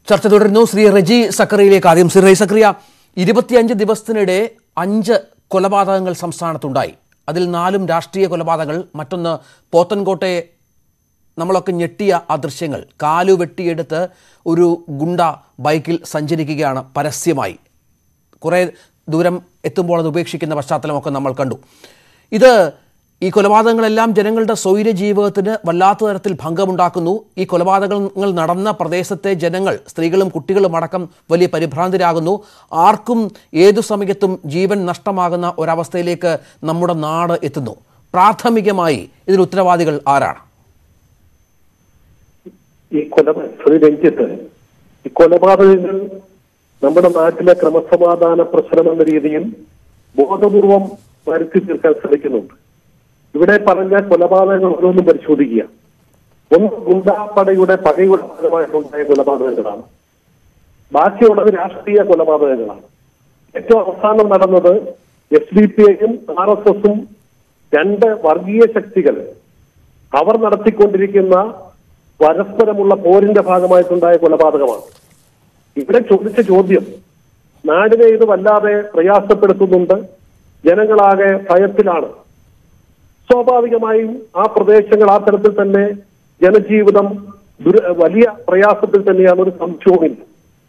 ചർച്ച തുടരുന്നു ശ്രീ റെജി സക്കറിയിലേക്ക് ആദ്യം ശ്രീ റെജി സക്കറിയ ഇരുപത്തിയഞ്ച് ദിവസത്തിനിടെ അഞ്ച് കൊലപാതകങ്ങൾ സംസ്ഥാനത്തുണ്ടായി അതിൽ നാലും രാഷ്ട്രീയ കൊലപാതകങ്ങൾ മറ്റൊന്ന് പോത്തൻകോട്ടെ നമ്മളൊക്കെ ഞെട്ടിയ ആ ദൃശ്യങ്ങൾ കാലു വെട്ടിയെടുത്ത് ഒരു ഗുണ്ട ബൈക്കിൽ സഞ്ചരിക്കുകയാണ് പരസ്യമായി കുറേ ദൂരം എത്തുമ്പോൾ അത് ഉപേക്ഷിക്കുന്ന പശ്ചാത്തലമൊക്കെ നമ്മൾ കണ്ടു ഇത് ഈ കൊലപാതകങ്ങളെല്ലാം ജനങ്ങളുടെ സ്വൈര്യ ജീവിതത്തിന് വല്ലാത്ത തരത്തിൽ ഭംഗമുണ്ടാക്കുന്നു ഈ കൊലപാതകങ്ങൾ നടന്ന പ്രദേശത്തെ ജനങ്ങൾ സ്ത്രീകളും കുട്ടികളും അടക്കം വലിയ പരിഭ്രാന്തരാകുന്നു ആർക്കും ഏതു സമയത്തും ജീവൻ നഷ്ടമാകുന്ന ഒരവസ്ഥയിലേക്ക് നമ്മുടെ നാട് എത്തുന്നു പ്രാഥമികമായി ഇതിന് ഉത്തരവാദികൾ ആരാണ് ഈ കൊല ശ്രീ രഞ്ജിത്ത് ഈ കൊലപാതകങ്ങൾ നമ്മുടെ നാട്ടിലെ ക്രമസമാധാന പ്രശ്നം എന്ന രീതിയിൽ ബോധപൂർവം വരുത്തി തീർക്കാൻ ശ്രമിക്കുന്നുണ്ട് ഇവിടെ പറഞ്ഞ കൊലപാതകങ്ങൾ ഓരോന്നും പരിശോധിക്കുക ഒന്ന് ഗുണ്ടാപ്പടയുടെ പകയുടെ ഭാഗമായിട്ടുണ്ടായ കൊലപാതകങ്ങളാണ് ബാക്കിയുള്ളത് രാഷ്ട്രീയ കൊലപാതകങ്ങളാണ് ഏറ്റവും അവസാനം നടന്നത് എസ് ഡി പി ഐയും ആർ എസ് എസും രണ്ട് വർഗീയ ശക്തികൾ അവർ നടത്തിക്കൊണ്ടിരിക്കുന്ന പരസ്പരമുള്ള പോരിന്റെ ഭാഗമായിട്ടുണ്ടായ കൊലപാതകമാണ് ഇവിടെ ചോദിച്ച ചോദ്യം നാടിനെ ഇത് വല്ലാതെ പ്രയാസപ്പെടുത്തുന്നുണ്ട് ജനങ്ങളാകെ ഭയത്തിലാണ് സ്വാഭാവികമായും ആ പ്രദേശങ്ങൾ ആ തരത്തിൽ തന്നെ ജനജീവിതം ദുര വലിയ പ്രയാസത്തിൽ തന്നെയാണ് ഒരു സംശയവുമില്ല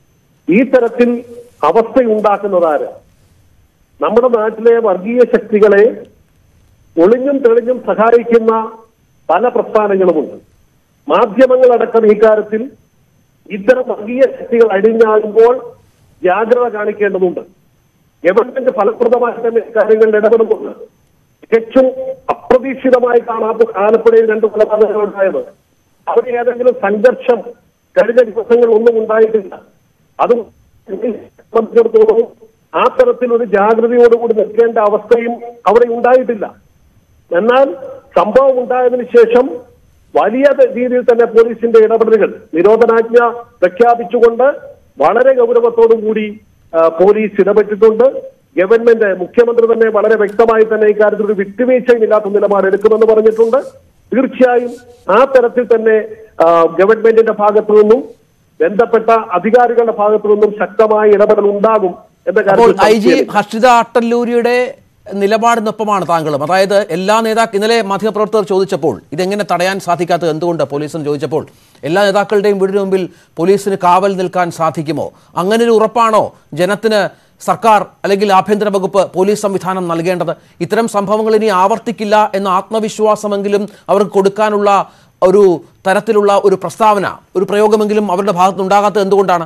ഈ തരത്തിൽ അവസ്ഥയുണ്ടാക്കുന്നതാര് നമ്മുടെ നാട്ടിലെ വർഗീയ ശക്തികളെ ഒളിഞ്ഞും തെളിഞ്ഞും സഹായിക്കുന്ന പല പ്രസ്ഥാനങ്ങളുമുണ്ട് മാധ്യമങ്ങളടക്കം ഇക്കാര്യത്തിൽ ഇത്തരം വർഗീയ ശക്തികൾ അടിഞ്ഞാകുമ്പോൾ ജാഗ്രത കാണിക്കേണ്ടതുണ്ട് ഗവൺമെന്റ് ഫലപ്രദമായി തന്നെ ഇക്കാര്യങ്ങളിൽ ഇടപെടുന്നുണ്ട് തികച്ചും അപ്രതീക്ഷിതമായി കാണാത്ത ആലപ്പുഴയിൽ രണ്ട് കൊലപാതകങ്ങൾ ഉണ്ടായത് അവിടെ ഏതെങ്കിലും സംഘർഷം കഴിഞ്ഞ ദിവസങ്ങളിൽ ഒന്നും ഉണ്ടായിട്ടില്ല അതും സംബന്ധിച്ചിടത്തോളം ആ തരത്തിൽ ഒരു ജാഗ്രതയോടുകൂടി നിൽക്കേണ്ട അവസ്ഥയും അവിടെ ഉണ്ടായിട്ടില്ല എന്നാൽ സംഭവം ഉണ്ടായതിനു ശേഷം വലിയ രീതിയിൽ തന്നെ പോലീസിന്റെ ഇടപെടലുകൾ നിരോധനാജ്ഞ പ്രഖ്യാപിച്ചുകൊണ്ട് വളരെ ഗൗരവത്തോടും കൂടി ആ, പോലീസ് ഇടപെട്ടിട്ടുണ്ട് ഗവൺമെന്റ് മുഖ്യമന്ത്രി തന്നെ വളരെ വ്യക്തമായി തന്നെ ഇക്കാര്യത്തിൽ ഒരു വിട്ടുവീഴ്ചയില്ലാത്ത നിലപാട് എടുക്കുമെന്ന് പറഞ്ഞിട്ടുണ്ട് തീർച്ചയായും ആ തരത്തിൽ തന്നെ ആ, ഗവൺമെന്റിന്റെ ഭാഗത്തു നിന്നും ബന്ധപ്പെട്ട അധികാരികളുടെ ഭാഗത്തു നിന്നും ശക്തമായ ഇടപെടൽ ഉണ്ടാകും എന്ന അപ്പോൾ കാര്യത്തിൽ ഐ ജി സംശയമില്ല. ഹർഷിത അട്ടല്ലൂരിയുടെ നിലപാടിനൊപ്പമാണ് താങ്കളും അതായത് എല്ലാ നേതാക്കൾ ഇന്നലെ മാധ്യമപ്രവർത്തകർ ചോദിച്ചപ്പോൾ ഇതെങ്ങനെ തടയാൻ സാധിക്കാത്തത് എന്തുകൊണ്ട് പോലീസിന് ചോദിച്ചപ്പോൾ എല്ലാ നേതാക്കളുടെയും വീടിന് മുമ്പിൽ പോലീസിന് കാവൽ നിൽക്കാൻ സാധിക്കുമോ അങ്ങനെ ഒരു ഉറപ്പാണോ ജനത്തിന് സർക്കാർ അല്ലെങ്കിൽ ആഭ്യന്തര വകുപ്പ് പോലീസ് സംവിധാനം നൽകേണ്ടത് ഇത്തരം സംഭവങ്ങൾ ഇനി ആവർത്തിക്കില്ല എന്ന ആത്മവിശ്വാസമെങ്കിലും അവർക്ക് കൊടുക്കാനുള്ള ഒരു തരത്തിലുള്ള ഒരു പ്രസ്താവന ഒരു പ്രയോഗമെങ്കിലും അവരുടെ ഭാഗത്തുനിന്നുണ്ടാകാത്തത് എന്തുകൊണ്ടാണ്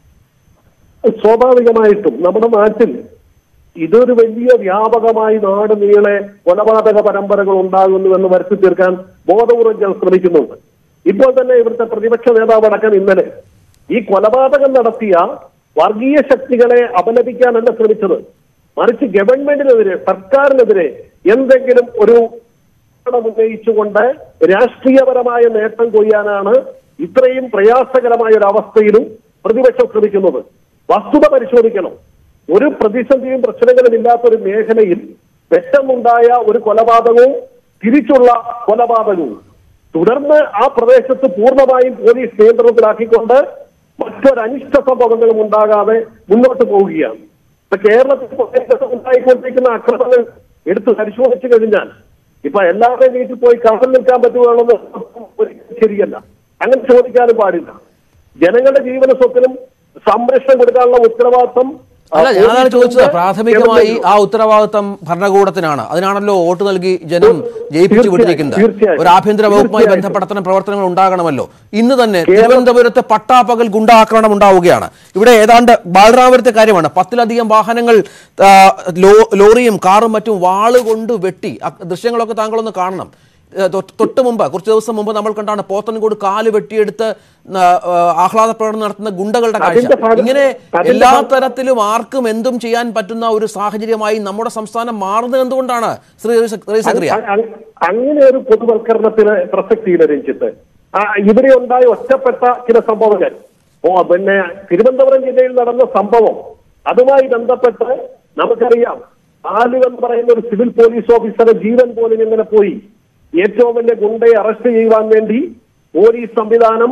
സ്വാഭാവികമായിട്ടും നമ്മുടെ നാട്ടിൽ ഇതൊരു വലിയ വ്യാപകമായി നാട് നീളെ കൊലപാതക പരമ്പരകൾ ഉണ്ടാകുന്നുവെന്ന് വരുത്തി തീർക്കാൻ ബോധപൂർവം ചിലർ ശ്രമിക്കുന്നുണ്ട് ഇപ്പോൾ തന്നെ ഇവിടുത്തെ പ്രതിപക്ഷ നേതാവ് അടക്കം ഇന്നലെ ഈ കൊലപാതകം നടത്തിയ വർഗീയ ശക്തികളെ അപലപിക്കാനല്ല ശ്രമിച്ചത് മറിച്ച് ഗവൺമെന്റിനെതിരെ സർക്കാരിനെതിരെ എന്തെങ്കിലും ഒരു ആരോപണം ഉന്നയിച്ചുകൊണ്ട് രാഷ്ട്രീയപരമായ നേട്ടം കൊയ്യാനാണ് ഇത്രയും പ്രയാസകരമായ ഒരു അവസ്ഥയിലും പ്രതിപക്ഷം ശ്രമിക്കുന്നത് വസ്തുത പരിശോധിക്കണം ഒരു പ്രതിസന്ധിയും പ്രശ്നങ്ങളും ഇല്ലാത്ത ഒരു മേഖലയിൽ പെട്ടെന്നുണ്ടായ ഒരു കൊലപാതകവും തിരിച്ചുള്ള കൊലപാതകവും തുടർന്ന് ആ പ്രദേശത്ത് പൂർണ്ണമായും പോലീസ് നിയന്ത്രണത്തിലാക്കിക്കൊണ്ട് മറ്റൊരു അനിഷ്ട സംഭവങ്ങളും ഉണ്ടാകാതെ മുന്നോട്ട് പോവുകയാണ് ഇപ്പൊ കേരളത്തിൽ പ്രദേശത്ത് ഉണ്ടായിക്കൊണ്ടിരിക്കുന്ന അക്രമങ്ങൾ എടുത്ത് പരിശോധിച്ചു കഴിഞ്ഞാൽ ഇപ്പൊ എല്ലാവരുടെയും വീട്ടിൽ പോയി കാവൽ നിൽക്കാൻ പറ്റുകയാണെന്ന് ഒരിക്കലും ശരിയല്ല അങ്ങനെ ചോദിക്കാനും പാടില്ല ജനങ്ങളുടെ ജീവന സ്വത്തിനും സംരക്ഷണം കൊടുക്കാനുള്ള ഉത്തരവാദിത്വം ആ, അല്ല ഞാനതാണ് പോലീസിനുണ്ട്, ചോദിച്ചത് പ്രാഥമികമായി ഗവൺമെന്റിനുണ്ട്. ആ ഉത്തരവാദിത്തം ഭരണകൂടത്തിനാണ് അതിനാണല്ലോ വോട്ട് നൽകി ജനം ജയിപ്പിച്ചു തീർച്ചയായും, വിട്ടിരിക്കുന്നത് തീർച്ചയായും. ഒരു ആഭ്യന്തര വകുപ്പുമായി തീർച്ചയായും. ബന്ധപ്പെട്ട അത്തരം പ്രവർത്തനങ്ങൾ ഉണ്ടാകണമല്ലോ ഇന്ന് തന്നെ കേരളം- തിരുവനന്തപുരത്ത് പട്ടാപ്പകൽ ഗുണ്ടാക്രമണം ഉണ്ടാവുകയാണ് ഇവിടെ ഏതാണ്ട് ബാലരാമപുരത്തെ കാര്യമാണ് പത്തിലധികം വാഹനങ്ങൾ ആ, ലോ- ലോറിയും കാറും മറ്റും വാളുകൊണ്ട് വെട്ടി ആ ദൃശ്യങ്ങളൊക്കെ താങ്കളൊന്ന് കാണണം ഏ, തൊട്ട് തൊട്ട് മുമ്പ് കുറച്ച് ദിവസം മുമ്പ് നമ്മൾ കണ്ടാണ് പോത്തൻകോട് കാല് വെട്ടിയെടുത്ത് ആ, ആ, ആഹ്ലാദ പ്രകടനം നടത്തുന്ന ഗുണ്ടകളുടെ കാഴ്ച അതിന്റെ ഭാഗം- ഇങ്ങനെ അതിന്റെ എല്ലാ ഭാഗം- തരത്തിലും ആർക്കും എന്തും ചെയ്യാൻ പറ്റുന്ന ഒരു സാഹചര്യമായി നമ്മുടെ സംസ്ഥാനം മാറുന്നത് എന്തുകൊണ്ടാണ് ശ്രീ ശ്രീ സക്രിയ അ- അ- അങ്ങനെ ഒരു പൊതുവൽക്കരണത്തിന് പ്രസക്തിയില്ല രഞ്ജിത്ത് ആ, ഇവിടെ ഉണ്ടായ ഒറ്റപ്പെട്ട ചില സംഭവങ്ങൾ ഓ പിന്നെ തിരുവനന്തപുരം ജില്ലയിൽ നടന്ന സംഭവം അതുമായി ബന്ധപ്പെട്ട് നമുക്കറിയാം ആലു എന്ന് പറയുന്ന ഒരു സിവിൽ പോലീസ് ഓഫീസറെ ജീവൻ പോലും ഇങ്ങനെ പോയി ഏറ്റവും വലിയ ഗുണ്ടയെ അറസ്റ്റ് ചെയ്യുവാൻ വേണ്ടി പോലീസ് സംവിധാനം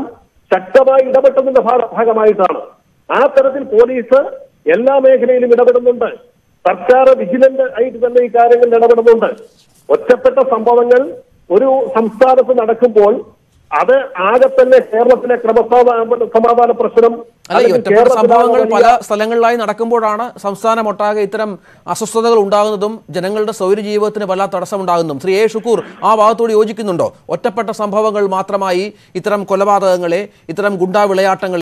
ശക്തമായി ഇടപെട്ടതിന്റെ ഭാഗ- ഭാഗമായിട്ടാണ് ആ തരത്തിൽ പോലീസ് എല്ലാ മേഖലയിലും ഇടപെടുന്നുണ്ട് സർക്കാർ വിജിലന്റ് ആയിട്ട് തന്നെ ഈ കാര്യങ്ങളിൽ ഇടപെടുന്നുണ്ട് ഒറ്റപ്പെട്ട സംഭവങ്ങൾ ഒരു സംസ്ഥാനത്ത് നടക്കുമ്പോൾ അത് ആകെ തന്നെ കേരളത്തിലെ ക്രമസമാധാന സമാധാന പ്രശ്നം അല്ല ഈ അല്ലെങ്കിൽ ഒറ്റപ്പെട്ട കേരളത്തിലെ സംഭവങ്ങൾ വലിയ- പല സ്ഥലങ്ങളിലായി നടക്കുമ്പോഴാണ് സംസ്ഥാനമൊട്ടാകെ ഇത്തരം അസ്വസ്ഥതകൾ ഉണ്ടാകുന്നതും ജനങ്ങളുടെ സൗര ജീവിതത്തിന് വല്ലാത്ത തടസ്സമുണ്ടാകുന്നതും ശ്രീ എ ഷുക്കൂർ ആ ഭാഗത്തോട് യോജിക്കുന്നുണ്ടോ ഒറ്റപ്പെട്ട സംഭവങ്ങൾ മാത്രമായി ഇത്തരം കൊലപാതകങ്ങളെ ഇത്തരം ഗുണ്ടാ വിളയാട്ടങ്ങളെ